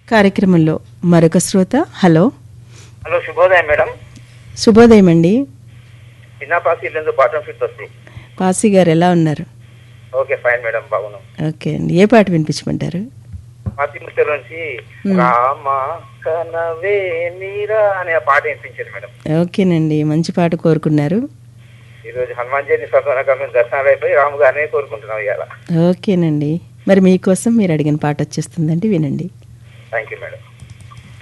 కార్యక్రమంలో మరొక శ్రోత హలో హలో శుభోదయం మేడం శుభోదయం అండి చిన్నపాసి ఇల్లు బాటం ఫిట్ వస్తుంది పాసి గారు ఎలా ఉన్నారు ఓకే ఫైన్ మేడం బాగున్నాం ఓకే అండి ఏ పాట వినిపించమంటారు పాతి ముత్తల నుంచి రామ కనవే మీరా అనే ఆ పాట వినిపించారు మేడం ఓకేనండి మంచి పాట కోరుకున్నారు ఈ రోజు హనుమాన్ జయంతి సందర్భంగా మేము దర్శనాలు అయిపోయి రాము గారినే కోరుకుంటున్నాం ఇవాళ ఓకేనండి మరి మీకోసం మీరు అడిగిన పాట వచ్చేస్తుందండి వినండి థ్యాంక్ యూ మేడం